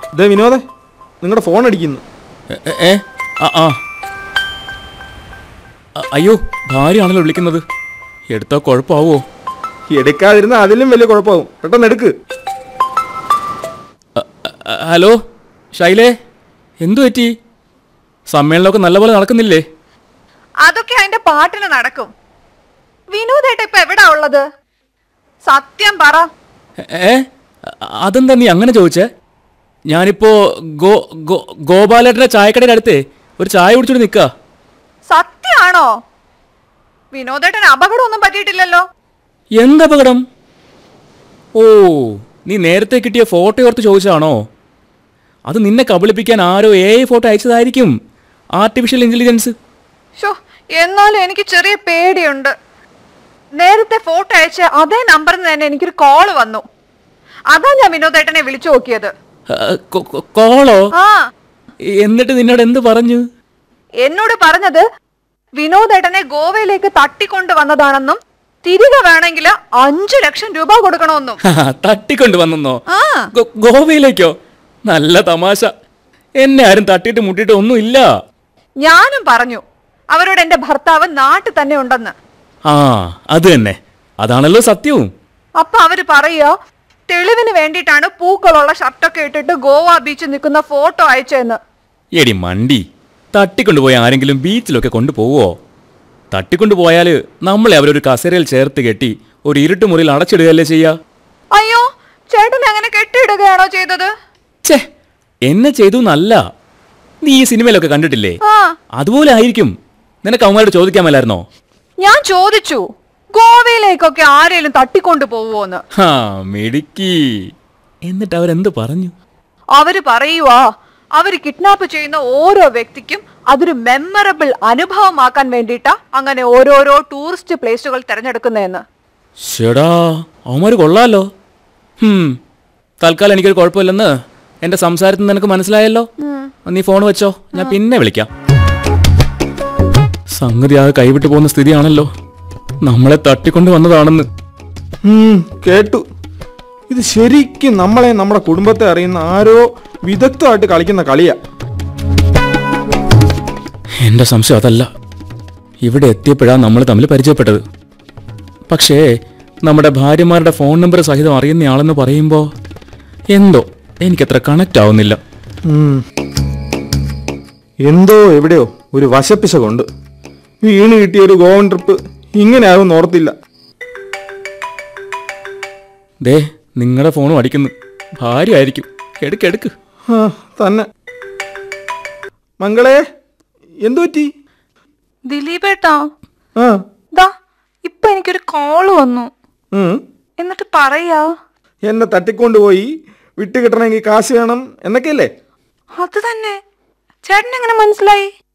ഇതേ വിനോദേ നിങ്ങളുടെ ഫോൺ അടിക്കുന്നു എ- എ- ഏ ആ ആ അ- അയ്യോ ഭാര്യയാണല്ലോ വിളിക്കുന്നത് എടുത്താ കുഴപ്പമാവോ എടുക്കാതിരുന്ന അതിലും വലിയ കുഴപ്പമാവും പെട്ടെന്ന് എടുക്ക് അ- അ- ഹലോ ഷൈലേ എന്തു പറ്റി സമ്മേളനമൊക്കെ നല്ലപോലെ നടക്കുന്നില്ലേ അതൊക്കെ അതിന്റെ പാട്ടിന് നടക്കും വിനോദേട്ട ഇപ്പൊ എവിടാ ഉള്ളത് സത്യം പറ എ- ഏ അ- അതെന്താ നീ അങ്ങനെ ചോദിച്ചേ ഞാനിപ്പോ ഗോ ഗോ ഗോപാലേട്ടൻ്റെ ചായക്കടയുടെ അടുത്തേ ഒരു ചായ കുടിച്ചോണ്ട് നിൽക്കുക സത്യാണോ വിനോദേട്ടന് അപകടമൊന്നും പറ്റിയിട്ടില്ലല്ലോ എന്തപകടം ഓ നീ നേരത്തെ കിട്ടിയ ഫോട്ടോ ഓർത്ത് ചോദിച്ചതാണോ അത് നിന്നെ കബളിപ്പിക്കാൻ ആരോ എ ഫോട്ടോ അയച്ചതായിരിക്കും ആർട്ടിഫിഷ്യൽ ഇൻ്റലിജൻസ് ഷോ എന്നാലും എനിക്ക് ചെറിയ പേടിയുണ്ട് നേരത്തെ ഫോട്ടോ അയച്ച അതേ നമ്പറിൽ നിന്ന് തന്നെ എനിക്കൊരു കോള് വന്നു അതാ ഞാൻ വിനോദേട്ടനെ വിളിച്ചു നോക്കിയത് കോളോ ആ എന്നിട്ട് നിന്നോട് എന്ത് പറഞ്ഞു എന്നോട് പറഞ്ഞത് വിനോദേട്ടനെ ഗോവയിലേക്ക് തട്ടിക്കൊണ്ടു വന്നതാണെന്നും തിരികെ വേണമെങ്കിൽ അഞ്ചു ലക്ഷം രൂപ കൊടുക്കണമെന്നും തട്ടിക്കൊണ്ട് വന്നെന്നോ ആ ഗോ- ഗോവയിലേക്കോ നല്ല തമാശ എന്നെ ആരും തട്ടിയിട്ട് മുട്ടിയിട്ട് ഒന്നുമില്ല ഞാനും പറഞ്ഞു അവരോട് എന്റെ ഭർത്താവ് നാട്ടിൽ തന്നെ ഉണ്ടെന്ന് ആ അത് തന്നെ അതാണല്ലോ സത്യവും അപ്പൊ അവര് പറയുക തെളിവിന് വേണ്ടിയിട്ടാണ് പൂക്കളുള്ള ഷർട്ടൊക്കെ ഇട്ടിട്ട് ഗോവ ബീച്ചിൽ നിൽക്കുന്ന ഫോട്ടോ അയച്ചതെന്ന് എടി മണ്ടി തട്ടിക്കൊണ്ടുപോയി ആരെങ്കിലും ബീച്ചിലൊക്കെ കൊണ്ടുപോവോ തട്ടിക്കൊണ്ടുപോയാൽ നമ്മളെ അവരൊരു കസേരയിൽ ചേർത്ത് കെട്ടി ഒരു ഇരുട്ട് മുറിയിൽ അടച്ചിടുകയല്ലേ ചെയ്യുക അയ്യോ ചേട്ടൻ അങ്ങനെ കെട്ടിയിടുകയാണോ ചെയ്തത് ഛേ എന്നെ ചെയ്തു എന്നല്ല നീ ഈ സിനിമയിലൊക്കെ കണ്ടിട്ടില്ലേ ആ അതുപോലെ ആയിരിക്കും നിനക്ക് അവന്മാരോട് ചോദിക്കാൻ മേലായിരുന്നോ ഞാൻ ചോദിച്ചു ഗോവയിലേക്കൊക്കെ ആരേലും തട്ടിക്കൊണ്ടു പോവുമോന്ന് ഹാ മിടുക്കി എന്നിട്ട് അവരെന്ത് പറഞ്ഞു അവര് പറയുവാ അവര് കിഡ്നാപ്പ് ചെയ്യുന്ന ഓരോ വ്യക്തിക്കും അതൊരു മെമ്മറബിൾ അനുഭവമാക്കാൻ വേണ്ടിയിട്ടാ അങ്ങനെ ഓരോരോ ടൂറിസ്റ്റ് പ്ലേസുകൾ തിരഞ്ഞെടുക്കുന്നതെന്ന് ഷെടാ അവന്മാർ കൊള്ളാലോ ഹും തൽക്കാലം എനിക്കൊരു കുഴപ്പമില്ലെന്ന് എൻ്റെ സംസാരത്തിൽ നിന്ന് നിനക്ക് മനസ്സിലായല്ലോ നീ ഫോൺ വെച്ചോ ഞാൻ പിന്നെ വിളിക്കാം സംഗതി ആകെ കൈവിട്ട് പോകുന്ന സ്ഥിതിയാണല്ലോ നമ്മളെ തട്ടിക്കൊണ്ട് വന്നതാണെന്ന് ഉം, കേട്ടു ഇത് ശരിക്കും നമ്മളെ നമ്മുടെ കുടുംബത്തെ അറിയുന്ന ആരോ വിദഗ്ധമായിട്ട് കളിക്കുന്ന കളിയാ എൻ്റെ സംശയം അതല്ല ഇവിടെ എത്തിയപ്പോഴാണ് നമ്മൾ തമ്മിൽ പരിചയപ്പെട്ടത് പക്ഷേ നമ്മുടെ ഭാര്യമാരുടെ ഫോൺ നമ്പർ സഹിതം അറിയുന്നയാളെന്ന് പറയുമ്പോൾ എന്തോ എനിക്കത്ര കണക്റ്റ് ആവുന്നില്ല ഉം. എന്തോ എവിടെയോ ഒരു വശപ്പിശകുണ്ട് വീണ് കിട്ടിയ ഒരു ഗോവൻ ട്രിപ്പ് ഇങ്ങനെ ആകുമെന്ന് ഓർത്തില്ല ദേ നിങ്ങളുടെ ഫോണും അടിക്കുന്നു ഭാര്യ ആയിരിക്കും എടുക്ക് എടുക്ക് ആ തന്നെ മംഗളെ എന്തു പറ്റി ദിലീപേട്ടാ ആ ദാ ഇപ്പൊ എനിക്കൊരു കോള് വന്നു ഉം. എന്നിട്ട് പറയാ എന്നെ തട്ടിക്കൊണ്ടുപോയി വിട്ട് കിട്ടണമെങ്കിൽ കാശ് വേണം എന്നൊക്കെയല്ലേ അത് തന്നെ ചേട്ടൻ എങ്ങനെ മനസ്സിലായി